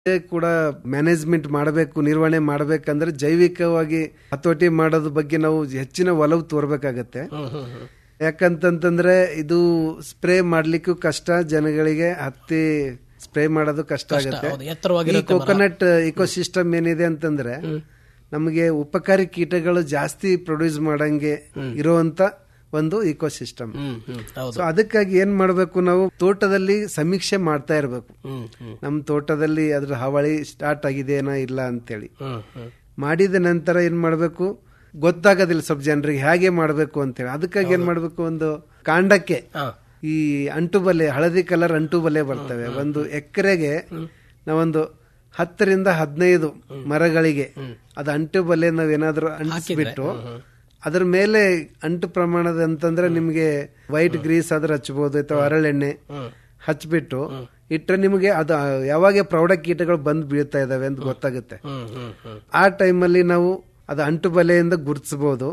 ಇದೇ ಕೂಡ ಮ್ಯಾನೇಜ್ಮೆಂಟ್ ಮಾಡಬೇಕು ನಿರ್ವಹಣೆ ಮಾಡಬೇಕಂದ್ರೆ ಜೈವಿಕವಾಗಿ ಹತೋಟಿ ಮಾಡೋದ್ರ ಬಗ್ಗೆ ನಾವು ಹೆಚ್ಚಿನ ಒಲವು ತೋರ್ಬೇಕಾಗತ್ತೆ ಯಾಕಂತಂತಂದ್ರೆ ಇದು ಸ್ಪ್ರೇ ಮಾಡ್ಲಿಕ್ಕೂ ಕಷ್ಟ ಜನಗಳಿಗೆ ಹತ್ತಿ ಸ್ಪ್ರೇ ಮಾಡೋದು ಕಷ್ಟ ಆಗುತ್ತೆ ಹೌದು, ಈ ಎತ್ತರವಾಗಿರುತ್ತೆ ಮರ. ಕೋಕೋನಟ್ ಇಕೋಸಿಸ್ಟಮ್ ಏನಿದೆ ಅಂತಂದ್ರೆ ನಮಗೆ ಉಪಕಾರಿ ಕೀಟಗಳು ಜಾಸ್ತಿ ಪ್ರೊಡ್ಯೂಸ್ ಮಾಡಂಗೆ ಇರುವಂತ ಒಂದು ಇಕೋಸಿಸ್ಟಮ್ ಹ್ಮ್ ಹ್ಮ್ ಹೌದು ಸೊ ಅದಕ್ಕಾಗಿ ಏನ್ ಮಾಡ್ಬೇಕು ನಾವು ತೋಟದಲ್ಲಿ ಸಮೀಕ್ಷೆ ಮಾಡ್ತಾ ಇರಬೇಕು ಹ್ಮ್ ಹ್ಮ್ ನಮ್ಮ ತೋಟದಲ್ಲಿ ಅದ್ರ ಹಾವಳಿ ಸ್ಟಾರ್ಟ್ ಆಗಿದೆನಾ ಇಲ್ಲ ಅಂತೇಳಿ ಹ್ಮ್ ಹ್ಮ್ ಮಾಡಿದ ನಂತರ ಏನ್ ಮಾಡ್ಬೇಕು ಗೊತ್ತಾಗೋದಿಲ್ಲ ಸ್ವಲ್ಪ ಜನರಿಗೆ ಹೇಗೆ ಮಾಡ್ಬೇಕು ಅಂತೇಳಿ ಅದಕ್ಕಾಗಿ ಏನ್ ಮಾಡ್ಬೇಕು ಒಂದು ಕಾಂಡಕ್ಕೆ ಹಾ ಈ ಅಂಟು ಬಲೆ ಹಳದಿ ಕಲರ್ ಅಂಟು ಬಲೆ ಬರ್ತವೆ ಒಂದು ಎಕರೆಗೆ ನಾವೊಂದು ಹತ್ತರಿಂದ ಹದಿನೈದು ಮರಗಳಿಗೆ ಅದು ಅಂಟು ಬಲೆ ನಾವೇನಾದ್ರೂ ಅಂಟಿಸ್ಬಿಟ್ಟು ಅದ್ರ ಮೇಲೆ ಅಂಟು ಪ್ರಮಾಣದ ಅಂತಂದ್ರೆ ನಿಮ್ಗೆ ವೈಟ್ ಗ್ರೀಸ್ ಆದ್ರೆ ಹಚ್ಬೋದು ಅಥವಾ ಹರಳೆಣ್ಣೆ ಹಚ್ಬಿಟ್ಟು ಇಟ್ರೆ ನಿಮಗೆ ಅದು ಯಾವಾಗ ಪ್ರೌಢ ಕೀಟಗಳು ಬಂದು ಬೀಳ್ತಾ ಇದಾವೆ ಅಂತ ಗೊತ್ತಾಗುತ್ತೆ ಹ್ಮ್ ಹ್ಮ್ ಹ್ಮ್ ಆ ಟೈಮಲ್ಲಿ ನಾವು ಅದು ಅಂಟು ಬಲೆಯಿಂದ ಗುರುತಿಸಬಹುದು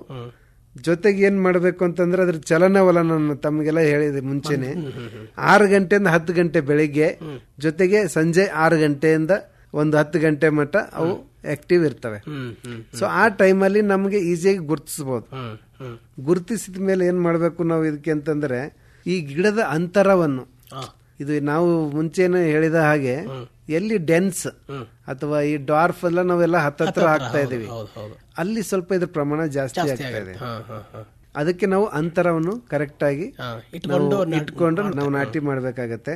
ಜೊತೆಗೆ ಏನ್ ಮಾಡ್ಬೇಕು ಅಂತಂದ್ರೆ ಅದ್ರ ಚಲನವಲನ ತಮಗೆಲ್ಲ ಹೇಳಿದೆ ಮುಂಚೆನೆ ಆರು ಗಂಟೆಯಿಂದ ಹತ್ತು ಗಂಟೆ ಬೆಳಿಗ್ಗೆ ಜೊತೆಗೆ ಸಂಜೆ ಆರು ಗಂಟೆಯಿಂದ ಒಂದು ಹತ್ತು ಗಂಟೆ ಮಟ್ಟ ಅವು ಆಕ್ಟಿವ್ ಇರ್ತವೆ ಹ್ಮ್ ಹ್ಮ್ ಸೊ ಆ ಟೈಮಲ್ಲಿ ನಮಗೆ ಈಸಿಯಾಗಿ ಗುರುತಿಸಬಹುದು ಹ್ಮ್ ಹ್ಮ್ ಗುರುತಿಸಿದ ಮೇಲೆ ಏನ್ ಮಾಡ್ಬೇಕು ನಾವು ಇದಕ್ಕೆ ಅಂತಂದ್ರೆ ಈ ಗಿಡದ ಅಂತರವನ್ನು ಹಾ ಇದು ನಾವು ಮುಂಚೆನೆ ಹೇಳಿದ ಹಾಗೆ ಎಲ್ಲಿ ಡೆನ್ಸ್ ಅಥವಾ ಈ ಡಾರ್ಫ್ ಎಲ್ಲ ನಾವೆಲ್ಲ ಹತ್ತತ್ರ ಹಾಕ್ತಾ ಇದೀವಿ ಹೌದು ಹೌದು ಅಲ್ಲಿ ಸ್ವಲ್ಪ ಇದ್ರ ಪ್ರಮಾಣ ಜಾಸ್ತಿ ಆಗ್ತಾ ಇದೆ ಹಾ ಹಾ ಹಾ ಅದಕ್ಕೆ ನಾವು ಅಂತರವನ್ನು ಕರೆಕ್ಟ್ ಆಗಿ ಹಾ ನಾವು ಇಟ್ಕೊಂಡು ಇಟ್ಕೊಂಡು ನಾವು ನಾಟಿ ಮಾಡ್ಬೇಕಾಗತ್ತೆ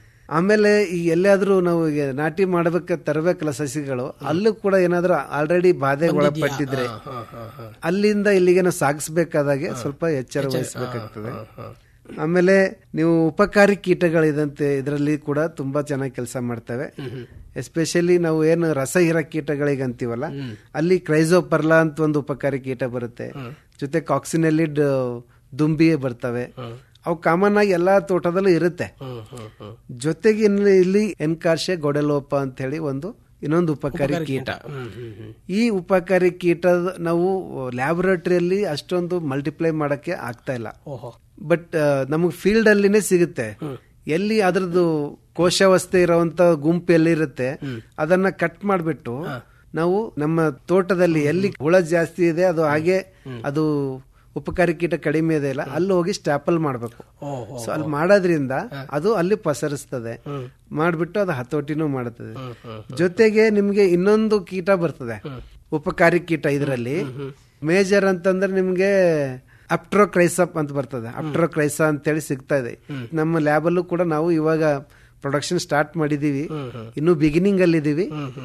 ಆಮೇಲೆ ಈ ಎಲ್ಲಾದ್ರೂ ನಾವು ಈಗ ನಾಟಿ ಮಾಡ್ಬೇಕ ತರಬೇಕಲ್ಲ ಸಸಿಗಳು ಅಲ್ಲೂ ಕೂಡ ಏನಾದ್ರೂ ಆಲ್ರೆಡಿ ಬಾಧೆಗೆ ಒಳಪಟ್ಟಿದ್ರೆ ಹಾ ಹಾ ಹಾ ಅಲ್ಲಿಂದ ಇಲ್ಲಿಗೆ ನಾವು ಸಾಗಿಸ್ಬೇಕಾದಾಗೆ ಸ್ವಲ್ಪ ಎಚ್ಚರ ವಹಿಸಬೇಕಾಗ್ತದೆ ಆಮೇಲೆ ನೀವು ಉಪಕಾರಿ ಕೀಟಗಳಿದಂತೆ ಇದರಲ್ಲಿ ಕೂಡ ತುಂಬಾ ಚೆನ್ನಾಗಿ ಕೆಲಸ ಮಾಡ್ತವೆ ಎಸ್ಪೆಷಲಿ ನಾವು ಏನು ರಸ ಹೀರ ಕೀಟಗಳಿಗೆ ಅಂತೀವಲ್ಲ ಅಲ್ಲಿ ಕ್ರೈಸೋಪರ್ಲಾ ಅಂತ ಒಂದು ಉಪಕಾರಿ ಕೀಟ ಬರುತ್ತೆ ಜೊತೆ ಕಾಕ್ಸಿನಲ್ಲಿ ದುಂಬಿ ಬರ್ತವೆ ಅವು ಕಾಮನ್ ಆಗಿ ಎಲ್ಲಾ ತೋಟದಲ್ಲೂ ಇರುತ್ತೆ ಹ್ಮ್ ಹ್ಮ್ ಹ್ಮ್ ಜೊತೆಗೆ ಇಲ್ಲಿ ಇಲ್ಲಿ ಎನ್ಕಾರ್ಶೆ ಗೊಡೆಲೋಪ ಅಂತ ಹೇಳಿ ಒಂದು ಇನ್ನೊಂದು ಉಪಕಾರಿ ಕೀಟ ಹ್ಮ್ ಹ್ಮ್ ಹ್ಮ್ ಈ ಉಪಕಾರಿ ಕೀಟದ ನಾವು ಲ್ಯಾಬೊರೇಟರಿಯಲ್ಲಿ ಅಷ್ಟೊಂದು ಮಲ್ಟಿಪ್ಲೈ ಮಾಡಕ್ಕೆ ಆಗ್ತಾ ಇಲ್ಲ ಓಹೋ ಬಟ್ ನಮಗೆ ಫೀಲ್ಡ್ ಅಲ್ಲಿನೇ ಸಿಗುತ್ತೆ ಎಲ್ಲಿ ಅದ್ರದ್ದು ಕೋಶಾವಸ್ಥೆ ಇರುವಂತ ಗುಂಪು ಎಲ್ಲಿರುತ್ತೆ ಅದನ್ನ ಕಟ್ ಮಾಡ್ಬಿಟ್ಟು ನಾವು ನಮ್ಮ ತೋಟದಲ್ಲಿ ಎಲ್ಲಿ ಹುಳ ಜಾಸ್ತಿ ಇದೆ ಅದು ಹಾಗೆ ಅದು ಉಪಕಾರಿ ಕೀಟ ಕಡಿಮೆ ಇದೆ ಇಲ್ಲ ಅಲ್ಲಿ ಹೋಗಿ ಸ್ಟ್ಯಾಪಲ್ ಮಾಡಬೇಕು ಓಹೋ ಸೊ ಅಲ್ಲಿ ಮಾಡೋದ್ರಿಂದ ಅದು ಅಲ್ಲಿ ಪಸರಿಸ್ತದೆ ಮಾಡ್ಬಿಟ್ಟು ಅದು ಹತೋಟಿನೂ ಮಾಡುತ್ತದೆ ಜೊತೆಗೆ ನಿಮ್ಗೆ ಇನ್ನೊಂದು ಕೀಟ ಬರ್ತದೆ ಉಪಕಾರಿ ಕೀಟ ಇದರಲ್ಲಿ ಮೇಜರ್ ಅಂತಂದ್ರೆ ನಿಮ್ಗೆ ಅಪ್ಟ್ರೋಕ್ರೈಸಪ್ ಅಂತ ಬರ್ತದೆ ಅಪ್ಟ್ರೋಕ್ರೈಸ ಅಂತೇಳಿ ಸಿಗ್ತಾ ಇದೆ ನಮ್ಮ ಲ್ಯಾಬಲ್ಲೂ ಕೂಡ ನಾವು ಇವಾಗ ಪ್ರೊಡಕ್ಷನ್ ಸ್ಟಾರ್ಟ್ ಮಾಡಿದೀವಿ ಇನ್ನು ಬಿಗಿನಿಂಗ್ ಅಲ್ಲಿ ಇದೀವಿ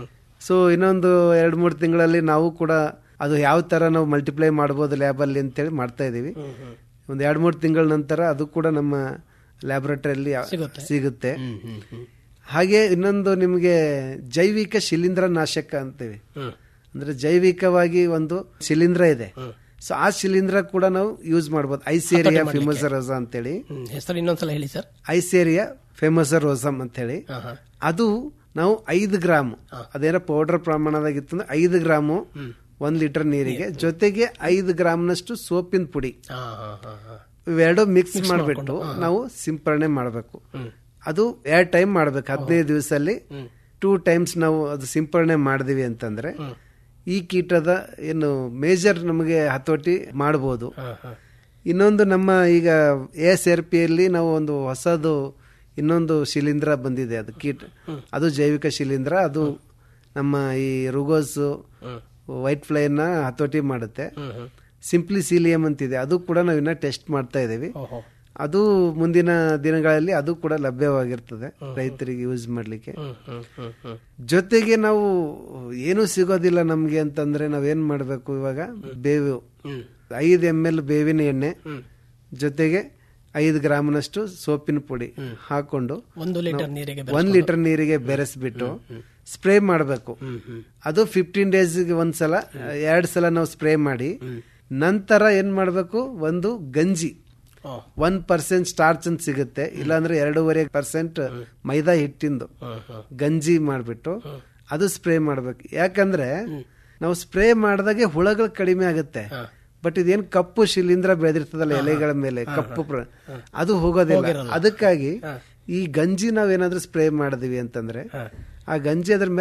ಸೊ ಇನ್ನೊಂದು ಎರಡ್ ಮೂರು ತಿಂಗಳಲ್ಲಿ ನಾವು ಕೂಡ ಅದು ಯಾವ ತರ ನಾವು ಮಲ್ಟಿಪ್ಲೈ ಮಾಡ್ಬೋದು ಲ್ಯಾಬಲ್ಲಿ ಅಂತೇಳಿ ಮಾಡ್ತಾ ಇದೀವಿ ಒಂದ್ ಎರಡ್ ಮೂರು ತಿಂಗಳ ನಂತರ ಅದು ಕೂಡ ನಮ್ಮ ಲ್ಯಾಬೊರೇಟರಿಯಲ್ಲಿ ಸಿಗುತ್ತೆ ಹ್ಮ್ ಹ್ಮ್ ಹ್ಮ್ ಹಾಗೆ ಇನ್ನೊಂದು ನಿಮಗೆ ಜೈವಿಕ ಶಿಲೀಂಧ್ರ ನಾಶಕ ಅಂತೀವಿ ಹ್ಮ್ ಅಂದ್ರೆ ಜೈವಿಕವಾಗಿ ಒಂದು ಶಿಲೀಂಧ್ರ ಇದೆ ಸೊ ಆ ಶಿಲೀಂಧ್ರ ಕೂಡ ನಾವು ಯೂಸ್ ಮಾಡ್ಬೋದು ಐಸೇರಿಯಾ ಫಿಮಸರೋಸ ಅಂತೇಳಿ ಹ್ಮ್ ಹೆಸರು ಇನ್ನೊಂದ್ಸಲ ಹೇಳಿ ಸರ್ ಐಸೇರಿಯಾ ಫೇಮಸರೋಸಮ್ ಅಂತೇಳಿ ಹಾ ಹಾ ಅದು ನಾವು ಐದು ಗ್ರಾಮ್ ಅದೇನೋ ಪೌಡರ್ ಪ್ರಮಾಣದಾಗಿತ್ತು ಅಂದ್ರೆ ಐದು ಗ್ರಾಮು ಒಂದ್ ಲೀಟರ್ ನೀರಿಗೆ ಜೊತೆಗೆ ಐದು ಗ್ರಾಮ್ನಷ್ಟು ಸೋಪಿನ ಪುಡಿ ಹಾ ಹಾ ಹಾ ಹಾ ಇವೆರಡು ಮಿಕ್ಸ್ ಮಾಡಿಬಿಟ್ಟು ನಾವು ಸಿಂಪರಣೆ ಮಾಡಬೇಕು ಅದು ಎರಡು ಟೈಮ್ ಮಾಡ್ಬೇಕು ಹದಿನೈದು ದಿವಸದಲ್ಲಿ ಟೂ ಟೈಮ್ಸ್ ನಾವು ಅದು ಸಿಂಪರಣೆ ಮಾಡಿದಿವಿ ಅಂತಂದ್ರೆ ಈ ಕೀಟದ ಏನು ಮೇಜರ್ ನಮಗೆ ಹತೋಟಿ ಮಾಡಬಹುದು ಹಾ ಹಾ ಇನ್ನೊಂದು ನಮ್ಮ ಈಗ ಎಸ್ ಆರ್ ಪಿಯಲ್ಲಿ ನಾವು ಒಂದು ಹೊಸದು ಇನ್ನೊಂದು ಶಿಲೀಂಧ್ರ ಬಂದಿದೆ ಅದು ಕೀಟ ಅದು ಜೈವಿಕ ಶಿಲೀಂಧ್ರ ಅದು ನಮ್ಮ ಈ ರುಗೋಸ್ ವೈಟ್ ಫ್ಲೈನ ಹತೋಟಿ ಮಾಡುತ್ತೆ ಸಿಂಪ್ಲಿಸೀಲಿಯಂ ಅಂತಿದೆ ಅದು ಕೂಡ ನಾವು ಇನ್ನ ಟೆಸ್ಟ್ ಮಾಡ್ತಾ ಇದ್ದೀವಿ ಓಹೋ ಅದು ಮುಂದಿನ ದಿನಗಳಲ್ಲಿ ಅದು ಕೂಡ ಲಭ್ಯವಾಗಿರ್ತದೆ ರೈತರಿಗೆ ಯೂಸ್ ಮಾಡ್ಲಿಕ್ಕೆ ಹ್ಮ್ ಹ್ಮ್ ಹ್ಮ್ ಹ್ಮ್ ಜೊತೆಗೆ ನಾವು ಏನು ಸಿಗೋದಿಲ್ಲ ನಮ್ಗೆ ಅಂತಂದ್ರೆ ನಾವೇನ್ ಮಾಡ್ಬೇಕು ಇವಾಗ ಬೇವು ಹ್ಮ್ ಐದು ಎಮ್ ಎಲ್ ಬೇವಿನ ಎಣ್ಣೆ ಜೊತೆಗೆ ಐದು ಗ್ರಾಮ್ನಷ್ಟು ಸೋಪಿನ ಪುಡಿ ಹಾಕೊಂಡು ಒಂದು ಲೀಟರ್ ನೀರಿಗೆ ಒಂದ್ ಲೀಟರ್ ನೀರಿಗೆ ಬೆರೆಸ್ಬಿಟ್ಟು ಸ್ಪ್ರೇ ಮಾಡಬೇಕು ಅದು ಫಿಫ್ಟೀನ್ ಡೇಸ್ಗೆ ಒಂದ್ಸಲ ಎರಡ್ ಸಲ ನಾವು ಸ್ಪ್ರೇ ಮಾಡಿ ನಂತರ ಏನ್ ಮಾಡ್ಬೇಕು ಒಂದು ಗಂಜಿ ಓ ಒನ್ ಪರ್ಸೆಂಟ್ ಸ್ಟಾರ್ಚ್ ಅಂತ ಸಿಗುತ್ತೆ ಇಲ್ಲಾಂದ್ರೆ ಎರಡೂವರೆ ಪರ್ಸೆಂಟ್ ಮೈದಾ ಹಿಟ್ಟಿಂದು ಹ್ಮ್ ಹ್ಮ್ ಗಂಜಿ ಮಾಡ್ಬಿಟ್ಟು ಅದು ಸ್ಪ್ರೇ ಮಾಡ್ಬೇಕು ಯಾಕಂದ್ರೆ ನಾವು ಸ್ಪ್ರೇ ಮಾಡಿದಾಗೆ ಹುಳಗಳು ಕಡಿಮೆ ಆಗುತ್ತೆ ಬಟ್ ಇದೇನ್ ಕಪ್ಪು ಶಿಲೀಂಧ್ರ ಬೆಳೆದಿರ್ತದಲ್ಲ ಎಲೆಗಳ ಮೇಲೆ ಕಪ್ಪು ಪ್ರ- ಅದು ಹೋಗೋದಿಲ್ಲ ಅದಕ್ಕಾಗಿ ಈ ಗಂಜಿ ನಾವೇನಾದ್ರೂ ಸ್ಪ್ರೇ ಮಾಡಿದ್ವಿ ಅಂತಂದ್ರೆ ಆ ಗಂಜಿ ಅದ್ರ ಮೇಲೆ